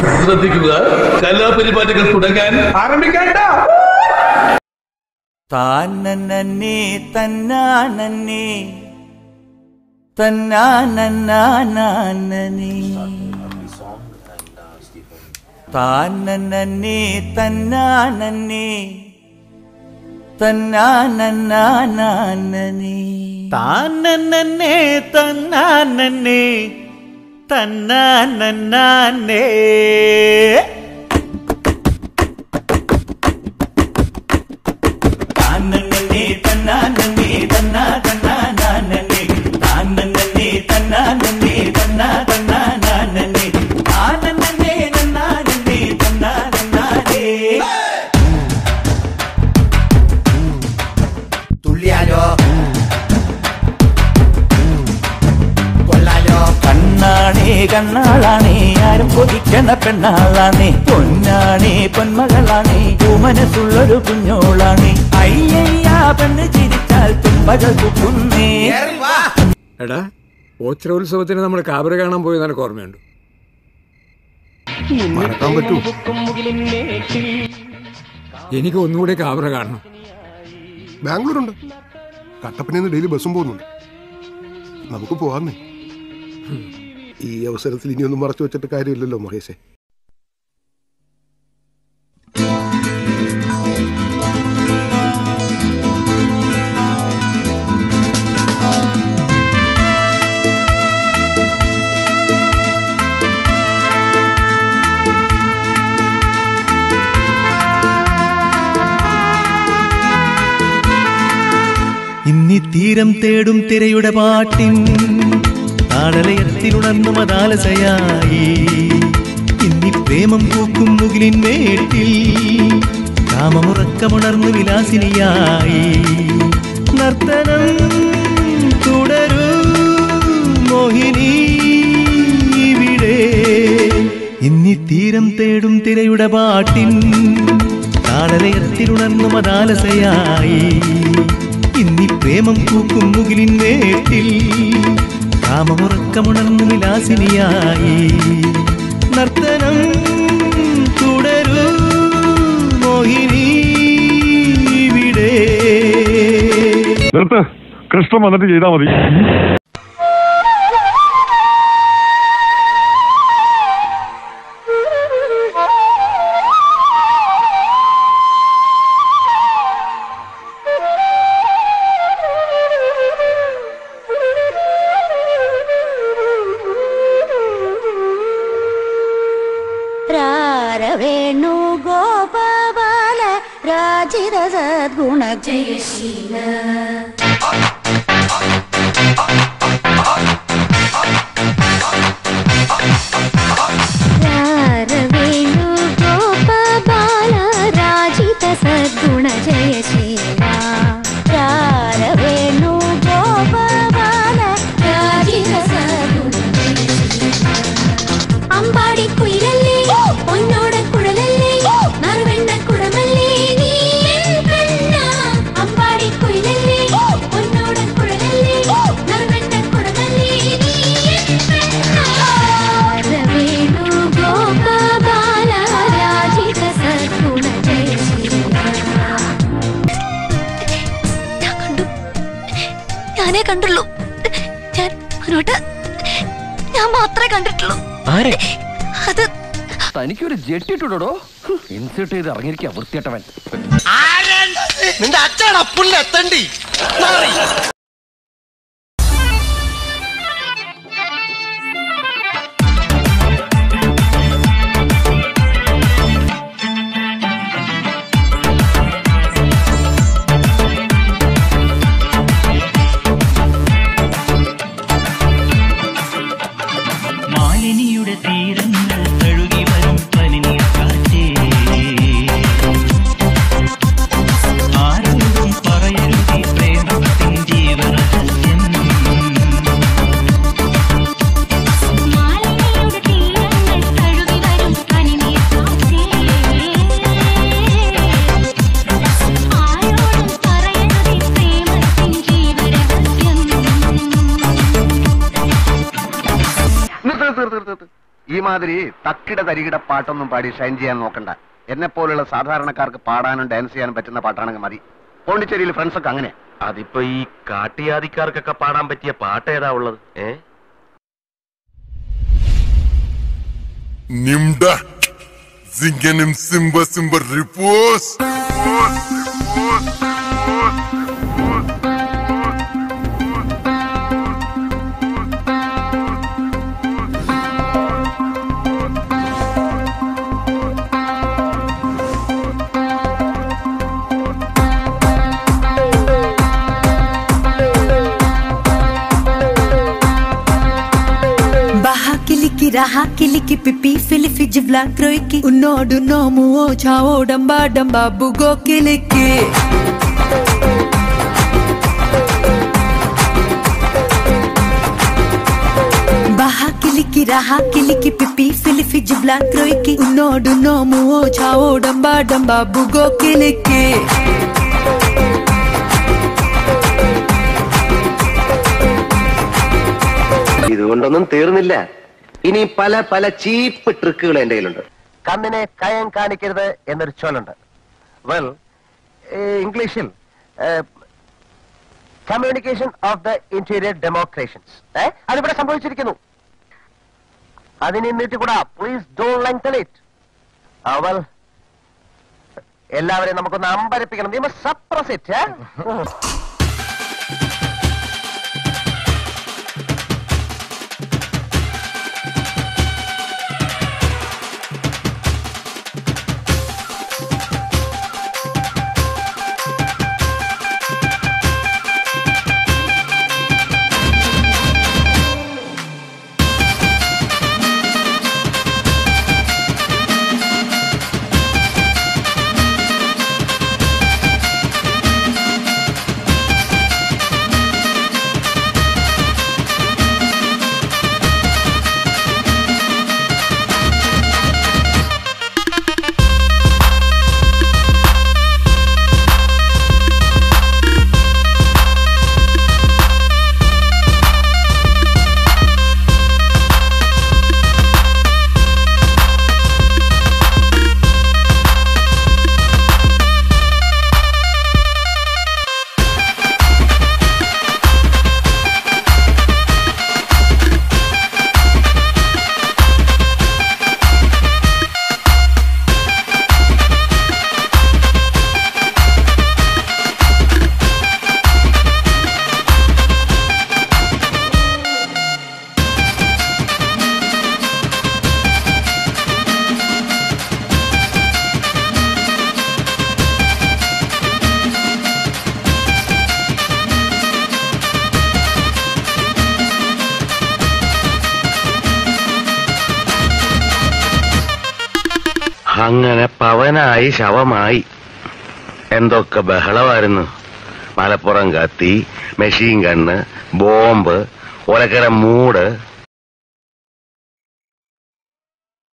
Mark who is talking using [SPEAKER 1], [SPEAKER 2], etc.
[SPEAKER 1] ശ്രദ്ധിക്കുക കലാപരിപാടികൾ തുടങ്ങാൻ ആരംഭിക്കേണ്ട
[SPEAKER 2] താനന്നെ തന്നാനന്നെ തന്നാനന്നാനേ താനന്നെ തന്നാനന്നെ തന്നാനന്നാനേ താനന്നെ തന്നാനന്നെ തന്നാനന്നാനേ താനന്നെ തന്നാനന്നെ തന്നാ തന്നാനന്നെ താനന്നെ തന്നാനന്നെ തന്നാ തന്നാനന്നെ താനന്നെ നന്നാനന്നെ തന്നാ തന്നാനേ തുള്ളിയാലോ കൊള്ളാലോ കണ്ണാണേ കണ്ണാളാണേ ആരും കൊതിക്കണ പെണ്ണാളാണേ പൊന്നാണേ പൊന്മകളാണേ മനസ്സുള്ളൊരു കുഞ്ഞോളാണേ അയ്യയ്യാ പെണ്ണ് ചിരിച്ചാൽ തുമ്പകൾ കുക്കുന്നേ
[SPEAKER 3] എടാ ഓച്ചിരോത്സവത്തിന് നമ്മൾ കാബര കാണാൻ പോയി നിനക്ക് ഓർമ്മയുണ്ട്
[SPEAKER 4] മറക്കാൻ പറ്റൂ
[SPEAKER 3] എനിക്ക് ഒന്നുകൂടി കാബര കാണണം
[SPEAKER 4] ബാംഗ്ലൂരുണ്ട് കട്ടപ്പനയിൽ നിന്ന് ഡെയിലി ബസ്സും പോകുന്നുണ്ട് നമുക്ക് പോവാന്നേ ഈ അവസരത്തിൽ ഇനിയൊന്നും മറച്ചു വെച്ചിട്ട് കാര്യമില്ലല്ലോ മഹേഷേ
[SPEAKER 5] ഇന്നി തീരം തേടും തിരയുടെ പാട്ടിൻ താളലയത്തിലുണർന്നു മതാലസയായി ഇന്നി പ്രേമം പൂക്കും മുകിലിൻ മേട്ടിൽ കാമമുറക്കമുണർന്നു വിലാസിനിയായി നർത്തനം തുടരൂ മോഹിനി ഇവിടെ ഇന്നി തീരം തേടും തിരയുടെ പാട്ടിൻ താളലയത്തിലുണർന്നു മതാലസയായി ഇന്നി പ്രേമം പൂക്കും മുകിലിൻ വേട്ടിൽ കാമമുറക്കമുണർന്നു വിലാസിനിയായി നർത്തനം തുടരൂ മോഹിനി ഇവിടെ
[SPEAKER 6] നിർത്ത് കൃഷ്ണൻ വന്നിട്ട് ചെയ്താൽ മതി
[SPEAKER 7] രാരവേണു ഗോപാല രാജിത സദ്ഗുണ ജയശീല രാരവേണു ഗോപാല രാജിത സദ്ഗുണ ജയശീല രാരവേണു ഗോപാല രാജിത സദ്ഗുണ അമ്പാടി കുയിലല്ലേ പൊന്നോട കുഴലല്ലേ നറുവെണ്ണ കുടമല്ലേ നീ എൻ പെണ്ണ അമ്പാടി കുയിലല്ലേ പൊന്നോട കുഴലല്ലേ നറുവെണ്ണ കുടമല്ലേ നീ എൻ പെണ്ണ രവേണു ഗോപാല രാജിത സദ്ഗുണ ജയശീല
[SPEAKER 8] ഞാൻ കണ്ടു ഞാനേ കണ്ടുള്ളൂ ഞാൻ മനോട്ട് ഞാൻ മാത്രമേ കണ്ടിട്ടുള്ളൂ
[SPEAKER 9] ആരെ
[SPEAKER 8] അത്
[SPEAKER 9] തനിക്കൊരു ജെട്ടിട്ടുടോ ഇൻസേർട്ട് ചെയ്ത് ഇറങ്ങിയിരിക്കുക വൃത്തിയട്ടവൻ
[SPEAKER 10] നിന്റെ അച്ഛൻ അപ്പുണ്ണിൽ എത്തണ്ടി
[SPEAKER 5] മാലിനിയുടെ തീരങ്ങൾ തഴുകി വരും പനിനീർ കാറ്റേ ആരോടും പറയരുതി പ്രേമത്തിൻ ജീവ
[SPEAKER 11] ഇമാതിരി തക്കിട തരികിട പാട്ടൊന്നും പാടി ഷൈൻ ചെയ്യാൻ നോക്കണ്ട എന്നെ പോലുള്ള സാധാരണക്കാർക്ക് പാടാനും ഡാൻസ് ചെയ്യാനും പറ്റുന്ന പാട്ടാണെങ്കിൽ മതി പോണ്ടിച്ചേരിയിൽ ഫ്രണ്ട്സ് ഒക്കെ അങ്ങനെ
[SPEAKER 12] അതിപ്പോ ഈ കാട്ടിയാദിക്കാർക്കൊക്കെ പാടാൻ പറ്റിയ പാട്ട് ഏതാ ഉള്ളത് ഏ
[SPEAKER 13] Nimda Zingenim Simba Simba Repose
[SPEAKER 14] ബഹാ കിലിക്കി രഹാ കിലിക്കി പിപ്പി ഫിലിഫി ജിബ്ല ക്രോയ്ക്ക് ഉന്നോട് നോമുവോ ചാവോ ഡംബ ഡംബ ബുഗോ കിലിക്കി ബഹാ കിലിക്കി രഹാ കിലിക്കി പിപ്പി ഫിലിഫി ജിബ്ല ക്രോയ്ക്ക് ഉന്നോട് നോമുവോ ചാവോ ഡംബ ഡംബ ബുഗോ കിലിക്കി
[SPEAKER 11] ഇതുകൊണ്ടൊന്നും തീർന്നില്ല ഇനി പല പല ചീപ്പ് ട്രിക്കുകൾ എന്റെ കയ്യിലുണ്ട് കണ്ണിനെ കയം കാണിക്കരുത് എന്നൊരു ചൊല്ലുണ്ട് വെൽ ഇംഗ്ലീഷിൽ communication of the interior decorations അതിവിടെ സംഭവിച്ചിരിക്കുന്നു അതിനെ നീട്ടിക്കൂടാ please do lengthen it well എല്ലാവരെയും നമുക്കൊന്ന് അമ്പരപ്പിക്കണം വി മസ്റ്റ് സപ്രസ് ഇറ്റ്
[SPEAKER 12] അങ്ങനെ പവനായി ശവമായി എന്തൊക്കെ ബഹളമായിരുന്നു മലപ്പുറം കത്തി മെഷീൻ കണ്ണ് ബോംബ് ഒലക്കര മൂട്